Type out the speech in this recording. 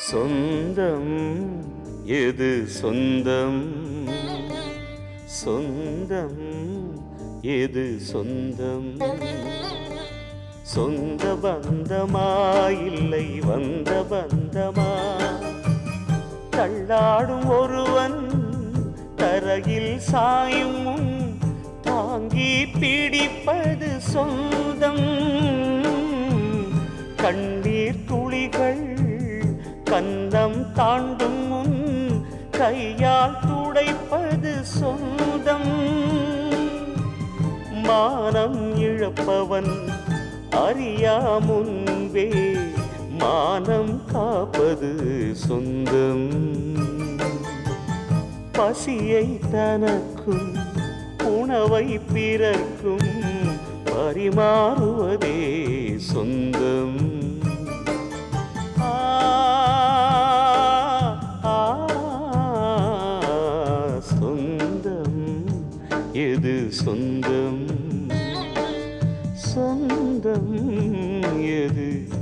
சொந்தம் எது சொந்தம் சொந்தம் எது சொந்தம் சொந்த பந்தமா இல்லை வந்த பந்தமா தள்ளாடும் ஒருவன் தரையில் சாயும் முன் தாங்கி பிடிப்பது சொந்தம் கண்ணீர் துளிகள் கந்தம் தாண்டும் முன் கையால் துடைப்பது சொந்தம் மானம் இழப்பவன் அறியா முன்பே மானம் காப்பது சொந்தம் பசியை தனக்கும் உணவை பிறர்க்கும் பரிமாறுவதே சொந்தம் ஆ, ஆ, சொந்தம் எது சொந்தம் சொந்தம் எது